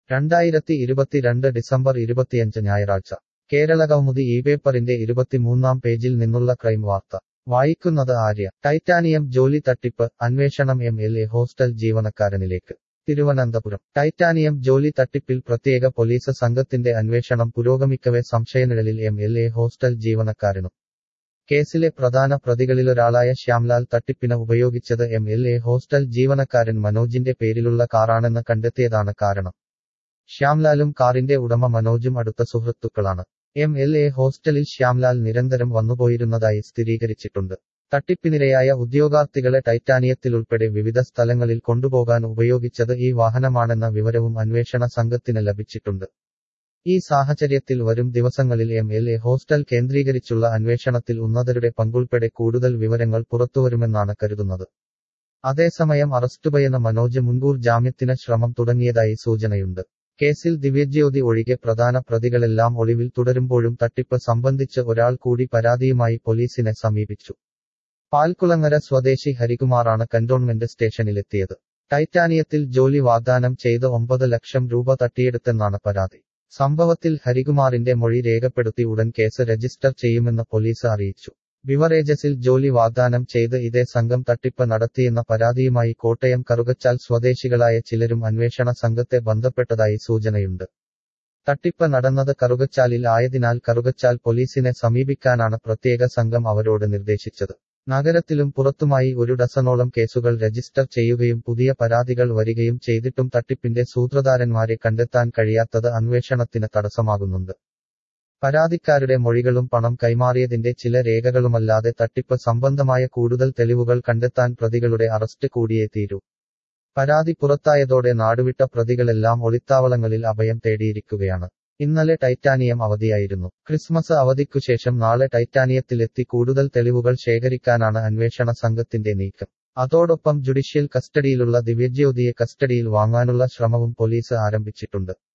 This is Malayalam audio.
രണ്ടായിരത്തി ഇരുപത്തിരണ്ട് ഡിസംബർ ഇരുപത്തിയഞ്ച് ഞായറാഴ്ച കേരളകൗമുദി ഈ പേപ്പറിന്റെ ഇരുപത്തിമൂന്നാം പേജിൽ നിന്നുള്ള ക്രൈം വാർത്ത വായിക്കുന്നത് ആര്യ ടൈറ്റാനിയം ജോലി തട്ടിപ്പ് അന്വേഷണം എം എൽ എ ഹോസ്റ്റൽ ജീവനക്കാരനിലേക്ക് തിരുവനന്തപുരം ടൈറ്റാനിയം ജോലി തട്ടിപ്പിൽ പ്രത്യേക പോലീസ് സംഘത്തിന്റെ അന്വേഷണം പുരോഗമിക്കവെ സംശയനിഴലിൽ എം എൽ എ ഹോസ്റ്റൽ ജീവനക്കാരനും കേസിലെ പ്രധാന പ്രതികളിലൊരാളായ ശ്യാംലാൽ തട്ടിപ്പിന് ഉപയോഗിച്ചത് എം എൽ എ ഹോസ്റ്റൽ ജീവനക്കാരൻ മനോജിന്റെ പേരിലുള്ള കാറാണെന്ന് കണ്ടെത്തിയതാണ് കാരണം ശ്യാംലാലും കാറിന്റെ ഉടമ മനോജും അടുത്ത സുഹൃത്തുക്കളാണ് എം എൽ എ ഹോസ്റ്റലിൽ ശ്യാംലാൽ നിരന്തരം വന്നുപോയിരുന്നതായി സ്ഥിരീകരിച്ചിട്ടുണ്ട് തട്ടിപ്പിനിരയായ ഉദ്യോഗാർത്ഥികളെ ടൈറ്റാനിയത്തിലുൾപ്പെടെ വിവിധ സ്ഥലങ്ങളിൽ കൊണ്ടുപോകാൻ ഉപയോഗിച്ചത് ഈ വാഹനമാണെന്ന വിവരവും അന്വേഷണ സംഘത്തിന് ലഭിച്ചിട്ടുണ്ട് ഈ സാഹചര്യത്തിൽ വരും ദിവസങ്ങളിൽ എം എൽ എ ഹോസ്റ്റൽ കേന്ദ്രീകരിച്ചുള്ള അന്വേഷണത്തിൽ ഉന്നതരുടെ പങ്കുൾപ്പെടെ കൂടുതൽ വിവരങ്ങൾ പുറത്തുവരുമെന്നാണ് കരുതുന്നത് അതേസമയം അറസ്റ്റുഭയന്ന മനോജ് മുൻകൂർ ജാമ്യത്തിന് ശ്രമം തുടങ്ങിയതായി സൂചനയുണ്ട് കേസിൽ ദിവ്യജ്യോതി ഒഴികെ പ്രധാന പ്രതികളെല്ലാം ഒളിവിൽ തുടരുമ്പോഴും തട്ടിപ്പ് സംബന്ധിച്ച് ഒരാൾ കൂടി പരാതിയുമായി പോലീസിനെ സമീപിച്ചു പാൽക്കുളങ്ങര സ്വദേശി ഹരികുമാറാണ് കന്റോൺമെന്റ് സ്റ്റേഷനിലെത്തിയത് ടൈറ്റാനിയത്തിൽ ജോലി വാഗ്ദാനം ചെയ്ത് ഒമ്പത് ലക്ഷം രൂപ തട്ടിയെടുത്തെന്നാണ് പരാതി സംഭവത്തിൽ ഹരികുമാറിന്റെ മൊഴി രേഖപ്പെടുത്തി ഉടൻ കേസ് രജിസ്റ്റർ ചെയ്യുമെന്ന് പോലീസ് അറിയിച്ചു ബിവറേജസിൽ ജോലി വാഗ്ദാനം ചെയ്ത് ഇതേ സംഘം തട്ടിപ്പ് നടത്തിയെന്ന പരാതിയുമായി കോട്ടയം കറുകച്ചാൽ സ്വദേശികളായ ചിലരും അന്വേഷണ സംഘത്തെ ബന്ധപ്പെട്ടതായി സൂചനയുണ്ട് തട്ടിപ്പ് നടന്നത് കറുകച്ചാലിൽ ആയതിനാൽ കറുകച്ചാൽ പോലീസിനെ സമീപിക്കാനാണ് പ്രത്യേക സംഘം അവരോട് നിർദ്ദേശിച്ചത് നഗരത്തിലും പുറത്തുമായി ഒരു ഡസനോളം കേസുകൾ രജിസ്റ്റർ ചെയ്യുകയും പുതിയ പരാതികൾ വരികയും ചെയ്തിട്ടും തട്ടിപ്പിന്റെ സൂത്രധാരന്മാരെ കണ്ടെത്താൻ കഴിയാത്തത് അന്വേഷണത്തിന് തടസ്സമാകുന്നുണ്ട് പരാതിക്കാരുടെ മൊഴികളും പണം കൈമാറിയതിന്റെ ചില രേഖകളുമല്ലാതെ തട്ടിപ്പ് സംബന്ധമായ കൂടുതൽ തെളിവുകൾ കണ്ടെത്താൻ പ്രതികളുടെ അറസ്റ്റ് കൂടിയേ തീരൂ പരാതി പുറത്തായതോടെ നാടുവിട്ട പ്രതികളെല്ലാം ഒളിത്താവളങ്ങളിൽ അഭയം തേടിയിരിക്കുകയാണ് ഇന്നലെ ടൈറ്റാനിയം അവധിയായിരുന്നു ക്രിസ്മസ് അവധിക്കുശേഷം നാളെ ടൈറ്റാനിയത്തിലെത്തി കൂടുതൽ തെളിവുകൾ ശേഖരിക്കാനാണ് അന്വേഷണ സംഘത്തിന്റെ നീക്കം അതോടൊപ്പം ജുഡീഷ്യൽ കസ്റ്റഡിയിലുള്ള ദിവ്യജ്യോതിയെ കസ്റ്റഡിയിൽ വാങ്ങാനുള്ള ശ്രമവും പോലീസ് ആരംഭിച്ചിട്ടുണ്ട്